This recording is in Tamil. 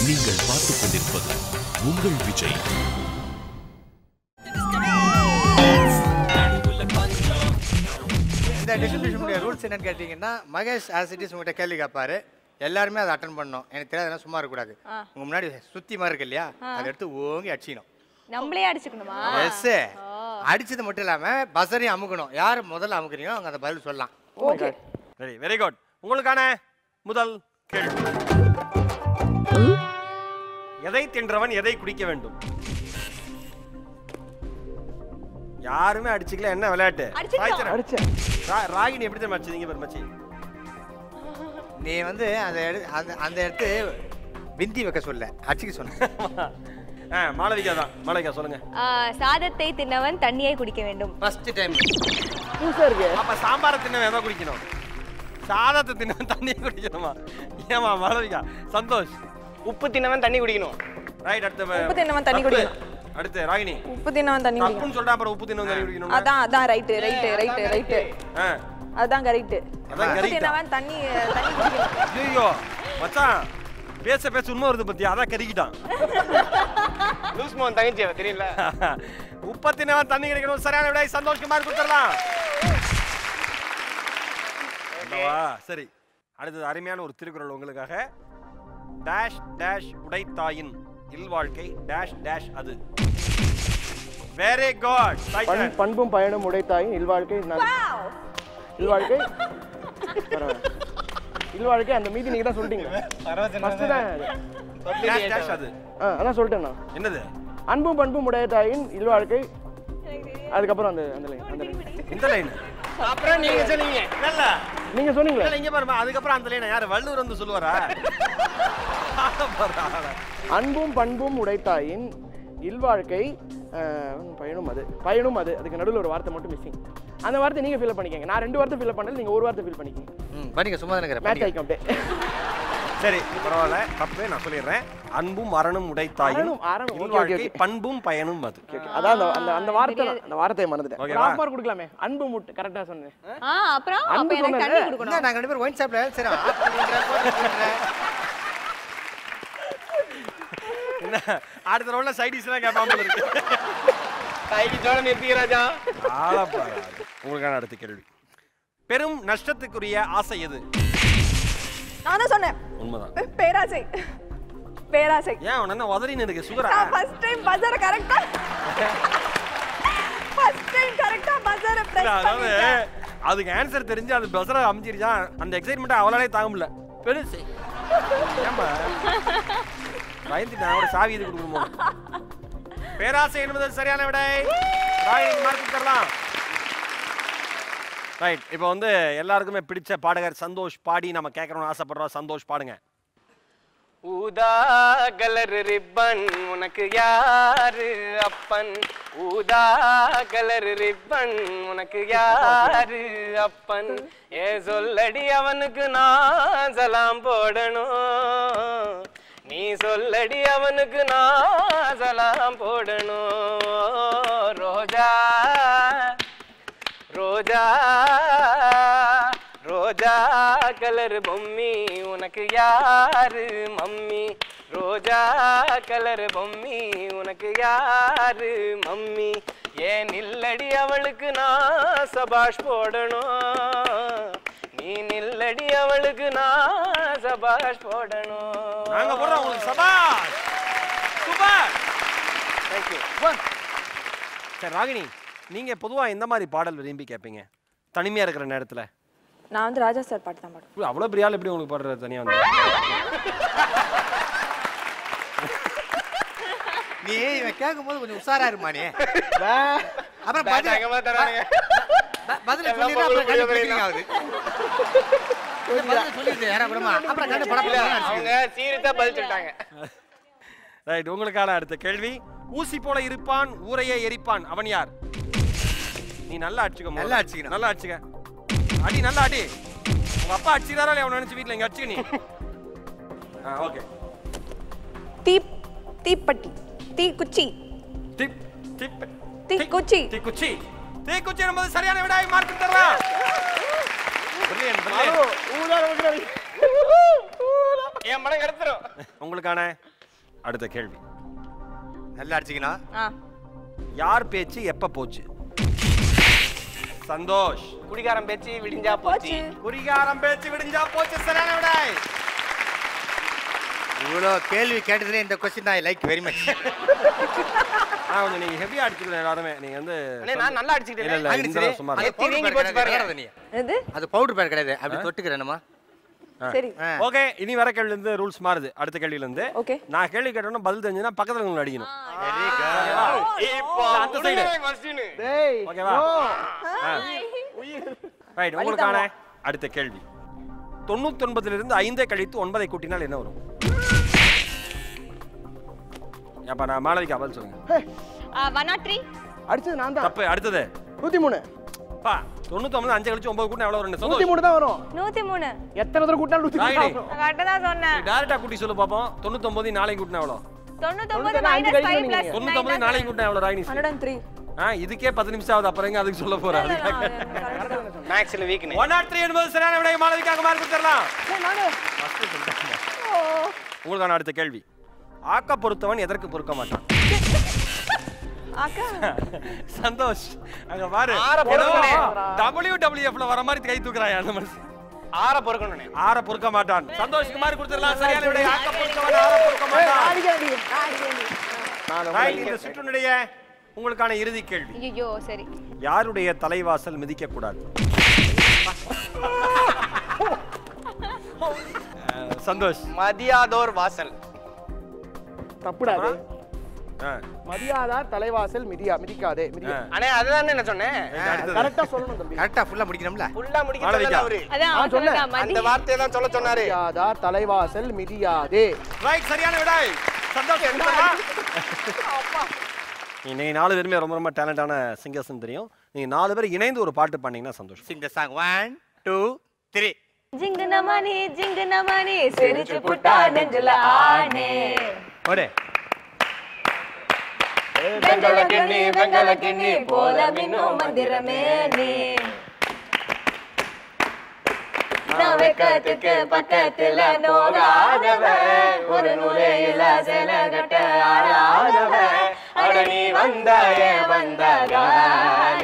நீங்கள் பார்த்துக் கொண்டிருப்பது உங்கள் விஜய் இந்த டிஸ்ட்ரிபியூஷனுடைய ரூல்ஸ் என்னன்னு கேட்டிங்கன்னா மகேஷ் ஆசிட்டிஸ் உங்கள்கிட்ட கேள்வி கேட்பாரு எல்லாருமே அதை அட்டன் பண்ணணும் எனக்கு தெரியாதுன்னா சும்மா இருக்கக்கூடாது உங்க முன்னாடி சுத்தி மாதிரி இருக்கு இல்லையா அதை எடுத்து ஓங்கி அடிச்சிக்கணும் நம்மளே அடிச்சுக்கணுமா எஸ் அடிச்சது மட்டும் இல்லாம பசரையும் அமுக்கணும் யார் முதல்ல அமுக்குறீங்களோ அவங்க அந்த பதில் சொல்லலாம் ஓகே சரி வெரி குட் உங்களுக்கான முதல் கேள்வி எதை தின்றவன் எதை குடிக்க வேண்டும் யாருமே அடிச்சுக்கல என்ன விளையாட்டு அடிச்சிட்டோம். சாய்ச்சரன். அடிச்சேன் ரா- ராகினி எப்படி தெரியுமா அடிச்சீங்க பாரு மச்சி நீ வந்து அந்த எடு அந்த அந்த எடுத்து பிந்தி வைக்க சொல்ல அடிச்சுக்க சொன்ன ஆ மாளவிகா தான் மாளவிகா சொல்லுங்க ஆ, சாதத்தை தின்னவன் தண்ணியை குடிக்க வேண்டும் ஃபர்ஸ்ட் டைம் புதுசா இருக்கு அப்ப சாம்பாரை தின்னவன் எதை குடிக்கணும் சாதத்தை தின்னவன் தண்ணியை குடிக்கணுமா ஏமா மாளவிகா சந்தோஷ் உப்பு தின்னவன் தண்ணி குடிக்கணும் ரைட் அடுத்து உப்பு தின்னவன் தண்ணி தப்பு. குடிக்கணும். அடுத்து ராகினி உப்பு தின்னவன் தண்ணி குடிக்கணும் தப்புன்னு சொல்றா அப்புறம் உப்பு தின்னவன் தண்ணி குடிக்கணும் அதான் அதான் ரைட்டு ரைட்டு ரைட்டு ரைட்டு ஆ அதான் கரெக்ட் அதான் உப்பு correct ஆ? தின்னவன் தண்ணி தண்ணி குடிக்கணும் ஐயோ மச்சான் பேச பேச உண்மை வருது பத்தியா அதான் கருகிட்டான் லூஸ் மோகன் தங்கச்சி அவ தெரியல உப்பத்தினவன் தண்ணி கிடைக்கணும் சரியான விடை சந்தோஷமா கொடுத்துடலாம் அல்லவா? சரி அடுத்தது அருமையான ஒரு திருக்குறள் உங்களுக்காக டேஷ் டேஷ் உடைத்தாயின் இல்வாழ்க்கை டேஷ் டேஷ் அது வெரி குட் பண் பண்பும் பயனும் உடைத்தாயும் இல்வாழ்க்கை நான் இல்வாழ்க்கை பரவாயில்ல. இல்வாழ்க்கை அந்த மீதி நீங்க தான் சொல்லிட்டீங்க ஃபர்ஸ்ட் தான் அது. டேஷ் டேஷ் அது ஆ அதான் சொல்லிட்டேன் நான் என்னது அன்பும் பண்பும் உடையதாயின் இல்வாழ்க்கை அதுக்கப்புறம் அந்த அந்த லைன் அந்த லைன் இந்த லைன் அப்புறம் நீங்க சொன்னீங்க இல்ல நீங்க சொன்னீங்களே இல்ல இங்க பாருமா அதுக்கப்புறம் அந்த லைன் யாரு வள்ளுவர் வந்து சொல்லுவாரா அன்பும் பண்பும் உடைத்தாயின் இல்வாழ்க்கை அஹ், பயனும் அது பயனும் அது அதுக்கு நடுவில் ஒரு வார்த்தை மட்டும் மிஸ்ஸிங் அந்த வார்த்தை நீங்க ஃபில் பண்ணிக்கங்க நான் ரெண்டு வார்த்தை ஃபில் பண்ணல நீங்க ஒரு வார்த்தை ஃபில் பண்ணிக்கங்க ம் பண்ணிக்க சும்மா தானே இருக்கிறேன் மேட்ச் பண்ணிக்க. ஆயிக்கும் அப்படியே சரி பரவாயில்ல தப்பு நான் சொல்லிடுறேன் அன்பும் மரணம் உடைத்தாயும் அறனும், அறனும். Okay, இல்வாழ்க்கை okay, okay. பண்பும் பயனும் அது அதான் அந்த அந்த அந்த வார்த்தை தான். அந்த வார்த்தையை மறந்துட்டேன் Okay வா? ஒரு half mark கொடுக்கலாமே அன்பு முட்டை கரெக்டா சொன்னேன் ஆ அப்புறம் அப்ப அன்பு எனக்கு தண்ணி சொன்னது. கொடுக்கணும் என்ன நாங்க ரெண்டு பேரும் ஒயின் ஷாப்ல சரி ஆஃப் பண்ணிடுறேன், போட்டு பண்ணிடுறேன். என்ன அடுத்த ரவுண்ட்ல சைடிஸ் எல்லாம் கேட்பாம இருக்கு கைக்கு ஜோட நிறுத்திக்க ராஜா ஆளப்பாரு. உங்களுக்கான அடுத்த கேள்வி பெரும் நஷ்டத்துக்குரிய ஆசை எது நான் தான் சொன்னேன் உண்மைதான் பேராசை பேராசை ஏன் உன என்ன உதறின்னு இருக்கு சுகரா நான் ஃபர்ஸ்ட் டைம் பஜார கரெக்டா ஃபர்ஸ்ட் டைம் கரெக்டா பஜார இல்ல, பிரஸ் அதாவது பண்ணிட்டேன் அதுக்கு ஆன்சர் தெரிஞ்சு அது பஸ்ஸில் அமைஞ்சிருச்சா அந்த எக்ஸைட்மெண்ட் அவளாலே தாங்க முடியல பெருசு ஏம்பா பயந்துட்டு நான் கூட சாவி இது கொடுக்கணுமோ பேராசை என்பது சரியான விடை ராகினி மார்க் தரலாம் ரைட் இப்போ வந்து எல்லாருக்குமே பிடிச்ச பாடகர் சந்தோஷ் பாடி நம்ம கேட்கணும்னு ஆசைப்படுறோம் சந்தோஷ் பாடுங்க ஊதா கலர் ரிப்பன் உனக்கு யாரு அப்பன் ஊதா கலர் ரிப்பன் உனக்கு யாரு அப்பன் ஏ சொல்லடி அவனுக்கு நான் சலாம் போடணும் நீ சொல்லடி அவனுக்கு நான் சலாம் போடணும் ரோஜா ரோஜா ரோஜா கலர் பொம்மி உனக்கு யாரு மம்மி ரோஜா கலர் பொம்மி உனக்கு யாரு மம்மி ஏன் நில்லடி அவளுக்கு நான் சபாஷ் போடணும் நீ நில்லடி அவளுக்கு நான் சபாஷ் போடணும் நாங்க போடுறோம் உங்களுக்கு சபாஷ் சூப்பர் தேங்க்யூ சரி ராகினி நீங்க பொதுவா எந்த மாதிரி பாடல் விரும்பி கேட்பீங்க தனிமையா இருக்கிற நேரத்துல நான் வந்து ராஜா சார் பாட்டு தான் பாடுவேன் உய், அவ்வளவு பெரிய ஆள் எப்படி உங்களுக்கு பாடுறது தனியா வந்து நீ இவன் கேட்கும்போது கொஞ்சம் உஷாரா இருமா நீ அப்புறம் Bat பதில் அங்கமா தரானுங்க. ப- பதில் எல்லாம் சொல்லிடுறா, அப்புறம் பொங்கல் கண்ணு பொங்கல் பிடிக்கிங்க ஆகுது. இந்த பதில் சொல்லிடுது, யாரா கூடமா? அப்புறம் கண்ணு பட இல்ல, படன்னு அவங்க அடிச்சுக்குது. சீரியஸா பதில் சொல்லிட்டாங்க ரைட் உங்களுக்கான அடுத்த கேள்வி ஊசி போல இருப்பான் ஊரையே எரிப்பான் அவன் யார் நீ நல்லா அடிச்சுக்க முதல்ல. நல்லா அடிச்சுக்கணும். நல்லா அடிச்சுக்க அடி நல்லா அடி உங்க அப்பா அடிச்சுக்கிறாரா இல்லையா அவனை நினைச்சு வீட்டுல இங்க அடிச்சுக்க நீ ஆ ஓகே தீ தீப்பட்டி தீ குச்சி டிப் டிப் தீக்குச்சி. தீக்குச்சி தீக்குச்சி என்பது சரியான விடை மார்க் தரலாம் Brilliant, brilliant. என் மனம் கடத்துரும் உங்களுக்கான அடுத்த கேள்வி நல்லா அடிச்சிக்கணும் ஆ யார் பேச்சு எப்ப போச்சு சந்தோஷ் குடிகாரம் பேச்சு விடிஞ்சா போச்சு குறிகாரம் பேச்சு விடிஞ்சா போச்சு சரியான விடாய் இவ்வளோ கேள்வி கேட்டதுல இந்த question I like very much ஆனா கொஞ்சம் நீங்க ஹெவியா அடிச்சுக்கணும் எல்லாருமே நீங்க வந்து அண்ணே நான் நல்லா இல்ல அடிச்சுக்கிட்டேன் இல்ல இந்த தடவை சும்மா அது இரு. பவுடர் வீங்கி பேர் போச்சு பாருங்க. கிடையாது நீ எது அது பவுடர் பேர் கிடையாது அப்படி தொட்டுக்கிறேன்மா சரி ஓகே இனி வர கேள்வில இருந்து ரூல்ஸ் மாறுது அடுத்த கேள்வில இருந்து ஓகே நான் கேள்வி கேட்டோம்னா பதில் தெரிஞ்சுன்னா பக்கத்துல உங்களை அடிக்கணும் இப்போ இல்ல, அந்த side. question. டேய் ஓகேவா ரைட் உங்களுக்கான அடுத்த கேள்வி தொண்ணூத்தொன்பதுல இருந்து ஐந்தை கழித்து ஒன்பதை கூட்டினால் என்ன வரும் அப்ப நான் மாளவிகா பதில் சொல்லுங்க ஒன் நாட் த்ரீ அடிச்சது நான் தான் தப்பு அடுத்தது நூத்தி மூணு பா தொண்ணூத்தொன்பது அஞ்சு கழிச்சு ஒன்பது கூட்டினா எவ்வளவு வரும் நூத்தி சந்தோஷ் மூணு தான் வரும் நூத்தி மூணு எத்தனை தடவை கூட்டினாலும் நூத்தி மூணு ராகினி. தான் வரும் கரெக்டா தான் சொன்னேன் டேரக்டா கூட்டி சொல்லு பாப்போம் தொண்ணூத்தொன்பது நாளைக்கு கூட்டினா எவ்வளோ தொண்ணூத்தொன்பது தொண்ணூத்தொன்பது மைனஸ் அஞ்சு ஃபைவ் கழிக்கணும் பிளஸ் தொண்ணூத்தொன்பது நாளைக்கு கூட்டினா எவ்வளோ ராகினி ஹண்ட்ரட் அண்ட் த்ரீ ஆ இதுக்கே பத்து நிமிஷம் ஆகுது அப்புறம் எங்க அதுக்கு சொல்ல போறாரு மேக்ஸ்ல வீக்னு ஒன் நாட் த்ரீ என்பது சரியான விடை மாணவிக்காக மார்க் கொடுத்துடலாம் உங்களுக்கான அடுத்த கேள்வி ஆக்க பொறுத்தவன் எதற்கு பொறுக்க மாட்டான் அக்கா சந்தோஷ் அங்க பாரு ஆற பொறுக்கணே. டபிள்யூ டபிள்யூஎஃப்ல வர மாதிரி கை தூக்குறான் அந்த மனுஷன் ஆற பொறுக்கணும்னே ஆற பொறுக்க மாட்டான் சந்தோஷ்க்கு மாதிரி கொடுத்துடலாம் சரியான விடை ஆக்க பொறுத்தவன் ஆற பொறுக்க மாட்டான் நான் Right, இந்த சுற்றுனுடைய உங்களுக்கான இறுதி கேள்வி ஐயோ சரி யாருடைய தலைவாசல் மிதிக்க கூடாது அஹ், சந்தோஷ் மதியாதோர் வாசல் தப்புடாது ஆ, மதியாதா தலைவாசல் மிதியா மிதிக்காதே மிதியா ஆ. அண்ணே அதுதான் என்ன சொன்னேன் இது அடுத்தது. கரெக்டா சொல்லணும் தம்பி கரெக்டாக ஃபுல்லாக முடிக்கணும்ல ஃபுல்லா முடிக்க மாளவிகா. சொல்லல அவரு அதான் நான் அவன் சொன்னேன். சொல்லிட்டான், அந்த மதி வார்த்தையை தான் சொல்ல சொன்னாரு மதியாதா தலைவாசல் மிதியாதே Right, சரியான விடை சந்தோஷ் எடுத்துடலாம். நீங்க நாலு பேருமே ரொம்ப ரொம்ப டேலண்டான சிங்கர்ஸ் தெரியும் நீங்க நாலு பேர் இணைந்து ஒரு பாட்டு பாடினீங்கன்னா சந்தோஷம் sing the song one two three ஜிங்கு நமனி ஜிங்கு நமனி சிரிச்சு புட்டா நெஞ்சுல ஆனே ஓடே வெங்கல கிண்ணி வெங்கல கிண்ணி போல மின்னும் மந்திரமே நீ நான் வெக்கத்துக்கு பக்கத்துல நோகாதவன் ஒரு நுழையில சில கட்ட ஆடாதவன் அட நீ வந்தாய வந்தகால